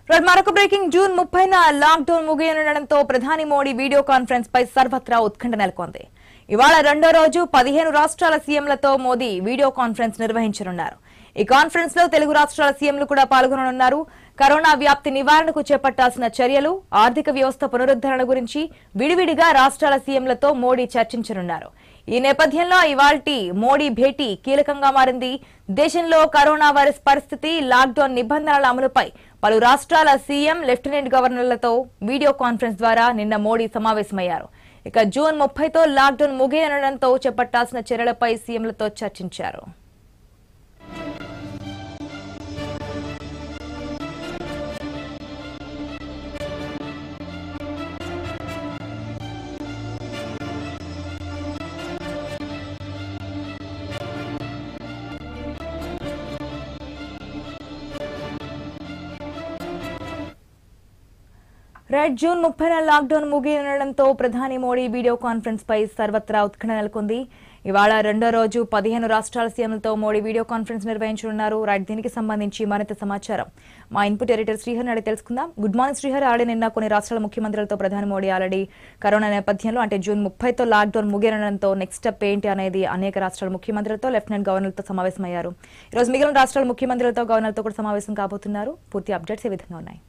right మరొక breaking June ముప్పైన lockdown ముగియనుండడంతో ప్రధాని మోడీ వీడియో కాన్ఫరెన్స్ పై సర్వత్రా ఉత్కంఠ నెలకొంది ఇవాళ రెండో రోజు పదిహేను రాష్ట్రాల సీఎంలతో మోదీ వీడియో కాన్ఫరెన్స్ నిర్వహించనున్నారు ఈ కాన్ఫరెన్స్ లో తెలుగు రాష్ట్రాల సీఎంలు కూడా పాల్గొననున్నారు కరోనా వ్యాప్తి నివారణకు చేపట్టాల్సిన చర్యలు ఆర్థిక వ్యవస్థ పునరుద్ధరణ గురించి విడివిడిగా రాష్ట్రాల సీఎంలతో మోడీ చర్చించనున్నారు ఈ నేపథ్యంలో ఇవాల్టి మోడీ భేటీ కీలకంగా మారింది దేశంలో కరోనా వైరస్ పరిస్థితి లాక్డౌన్ నిబంధనల అమలుపై పలు రాష్ట్రాల సీఎం లెఫ్టినెంట్ గవర్నర్లతో వీడియో కాన్ఫరెన్స్ ద్వారా నిన్న మోడీ సమావేశమయ్యారు ఇక జూన్ ముప్పైతో లాక్డౌన్ ముగియనడంతో చేపట్టాల్సిన చర్యలపై సీఎంలతో చర్చించారు రైట్ జూన్ ముప్పైన లాక్డౌన్ ముగియడంతో ప్రధాని మోడీ వీడియో కాన్ఫరెన్స్ పై సర్వత్రా ఉత్కంఠ నెలకొంది ఇవాళ రెండో రోజు పదిహేను రాష్ట్రాల సీఎంలతో మోడీ వీడియో కాన్ఫరెన్స్ నిర్వహించనున్నారు రైట్ దీనికి సంబంధించి మరింత సమాచారం మా ఇన్పుట్ ఎడిటర్ శ్రీహర్ అడిగి తెలుసుకుందాం గుడ్ మార్నింగ్ శ్రీహర్ ఆల్రెడీ నిన్న కొన్ని రాష్ట్రాల ముఖ్యమంత్రులతో ప్రధాని మోడీ ఆల్రెడీ కరోనా నేపథ్యంలో అంటే జూన్ ముప్పైతో లాక్డౌన్ ముగియడంతో నెక్స్ట్ స్టెప్ ఏంటి అనేది అనేక రాష్ట్రాల ముఖ్యమంత్రులతో లెఫ్టినెంట్ గవర్నర్లతో సమావేశమయ్యారు ఈ రోజు మిగిలిన రాష్ట్రాల ముఖ్యమంత్రులతో గవర్నర్తో కూడా సమావేశం కాబోతున్నారు పూర్తి అప్డేట్స్ ఏ విధంగా ఉన్నాయి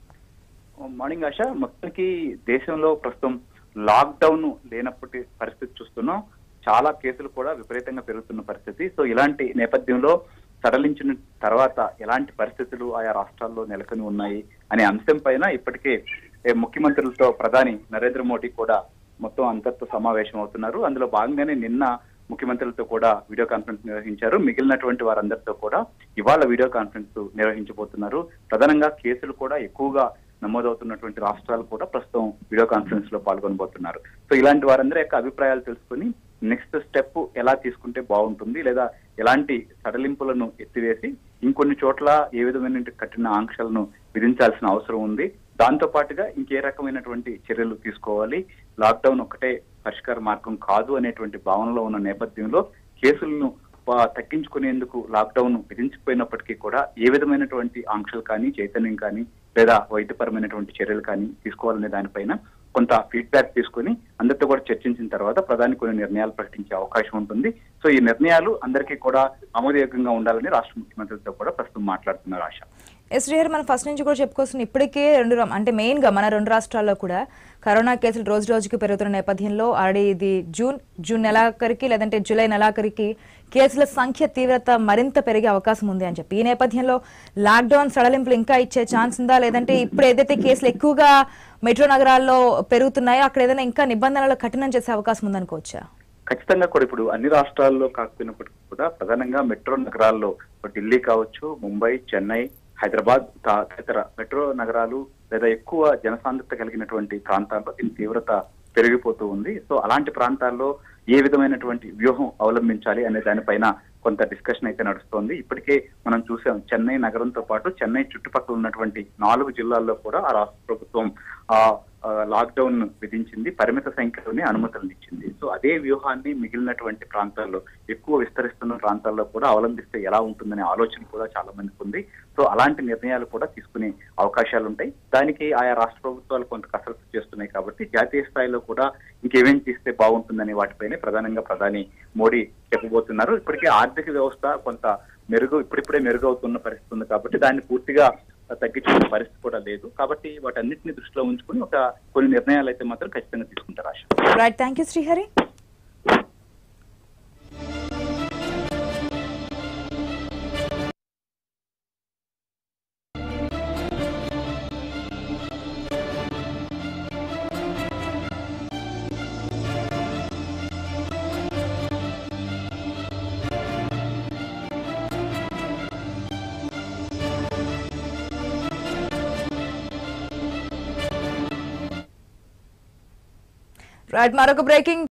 మార్నింగ్ ఆశ మొత్తానికి దేశంలో ప్రస్తుతం లాక్డౌన్ లేనప్పటి పరిస్థితి చూస్తున్నాం చాలా కేసులు కూడా విపరీతంగా పెరుగుతున్న పరిస్థితి సో ఇలాంటి నేపథ్యంలో సడలించిన తర్వాత ఎలాంటి పరిస్థితులు ఆయా రాష్ట్రాల్లో నెలకొని ఉన్నాయి అనే అంశం పైన ఇప్పటికే ఏ, ముఖ్యమంత్రులతో ప్రధాని నరేంద్ర మోడీ కూడా మొత్తం అంతటితో సమావేశం అవుతున్నారు అందులో భాగంగానే నిన్న ముఖ్యమంత్రులతో కూడా వీడియో కాన్ఫరెన్స్ నిర్వహించారు మిగిలినటువంటి వారందరితో కూడా ఇవాళ వీడియో కాన్ఫరెన్స్ నిర్వహించబోతున్నారు ప్రధానంగా కేసులు కూడా ఎక్కువగా నమోదవుతున్నటువంటి రాష్ట్రాలు కూడా ప్రస్తుతం వీడియో కాన్ఫరెన్స్ లో పాల్గొనబోతున్నారు సో ఇలాంటి వారందరి యొక్క అభిప్రాయాలు తెలుసుకుని నెక్స్ట్ స్టెప్ ఎలా తీసుకుంటే బాగుంటుంది లేదా ఎలాంటి సడలింపులను ఎత్తివేసి ఇంకొన్ని చోట్ల ఏ విధమైన కఠిన ఆంక్షలను విధించాల్సిన అవసరం ఉంది దాంతో పాటుగా ఇంకే రకమైనటువంటి చర్యలు తీసుకోవాలి లాక్డౌన్ ఒకటే పరిష్కార మార్గం కాదు అనేటువంటి భావనలో ఉన్న నేపథ్యంలో కేసులను ప- తగ్గించుకునేందుకు లాక్డౌన్ విధించకపోయినప్పటికీ కూడా ఏ విధమైనటువంటి ఆంక్షలు కానీ చైతన్యం కానీ లేదా వైద్యపరమైనటువంటి చర్యలు కానీ తీసుకోవాలనే దానిపైన కొంత ఫీడ్బ్యాక్ తీసుకుని అందరితో కూడా చర్చించిన తర్వాత ప్రధాని కొన్ని నిర్ణయాలు ప్రకటించే అవకాశం ఉంటుంది సో ఈ నిర్ణయాలు అందరికీ కూడా ఆమోదయోగ్యంగా ఉండాలని రాష్ట్ర ముఖ్యమంత్రులతో కూడా ప్రస్తుతం మాట్లాడుతున్నారు ఆశ ఎస్ శ్రీహర్ మనం ఫస్ట్ నుంచి కూడా చెప్పుకోవాల్సిన ఇప్పటికే రెండు రా- అంటే మెయిన్ గా మన రెండు రాష్ట్రాల్లో కూడా కరోనా కేసులు రోజు రోజుకి పెరుగుతున్న నేపథ్యంలో ఆల్రెడీ ఇది జూన్ జూన్ నెలాఖరికి లేదంటే జూలై నెలాఖరికి కేసుల సంఖ్య తీవ్రత మరింత పెరిగే అవకాశం ఉంది అని చెప్పి ఈ నేపథ్యంలో లాక్డౌన్ సడలింపులు ఇంకా ఇచ్చే ఛాన్స్ ఉందా లేదంటే ఇప్పుడు ఏదైతే కేసులు ఎక్కువగా మెట్రో నగరాల్లో పెరుగుతున్నాయో అక్కడ ఏదైనా ఇంకా నిబంధనలు కఠినం చేసే అవకాశం ఉందనుకోవచ్చా ఖచ్చితంగా కూడా ఇప్పుడు అన్ని రాష్ట్రాల్లో కాకపోయినప్పటికీ కూడా ప్రధానంగా మెట్రో నగరాల్లో ఢిల్లీ కావచ్చు ముంబై చెన్నై హైదరాబాద్ తా- తదితర మెట్రో నగరాలు లేదా ఎక్కువ జనసాంద్రత కలిగినటువంటి ప్రాంతాల్లో దీని తీవ్రత పెరిగిపోతూ ఉంది సో అలాంటి ప్రాంతాల్లో ఏ విధమైనటువంటి వ్యూహం అవలంబించాలి అనే దానిపైన కొంత డిస్కషన్ అయితే నడుస్తోంది ఇప్పటికే మనం చూసాం చెన్నై నగరంతో పాటు చెన్నై చుట్టుపక్కల ఉన్నటువంటి నాలుగు జిల్లాల్లో కూడా ఆ రాష్ట్ర ప్రభుత్వం ఆ ఆ, లాక్డౌన్ విధించింది పరిమిత సంఖ్యలోనే అనుమతులను ఇచ్చింది సో అదే వ్యూహాన్ని మిగిలినటువంటి ప్రాంతాల్లో ఎక్కువ విస్తరిస్తున్న ప్రాంతాల్లో కూడా అవలంబిస్తే ఎలా ఉంటుందనే ఆలోచన కూడా చాలా మందికి ఉంది సో అలాంటి నిర్ణయాలు కూడా తీసుకునే అవకాశాలు ఉంటాయి దానికి ఆయా రాష్ట్ర ప్రభుత్వాలు కొంత కసరత్తు చేస్తున్నాయి కాబట్టి జాతీయ స్థాయిలో కూడా ఇంకేమేం చేస్తే బాగుంటుందనే వాటిపైనే ప్రధానంగా ప్రధాని మోడీ చెప్పబోతున్నారు ఇప్పటికే ఆర్థిక వ్యవస్థ కొంత మెరుగు ఇప్పుడిప్పుడే మెరుగవుతున్న పరిస్థితి ఉంది కాబట్టి దాన్ని పూర్తిగా తగ్గించుకునే పరిస్థితి కూడా లేదు కాబట్టి వాటన్నిటిని దృష్టిలో ఉంచుకుని ఒక కొన్ని నిర్ణయాలు అయితే మాత్రం ఖచ్చితంగా తీసుకుంటారు Asha right thank you Srihari right మరొక బ్రేకింగ్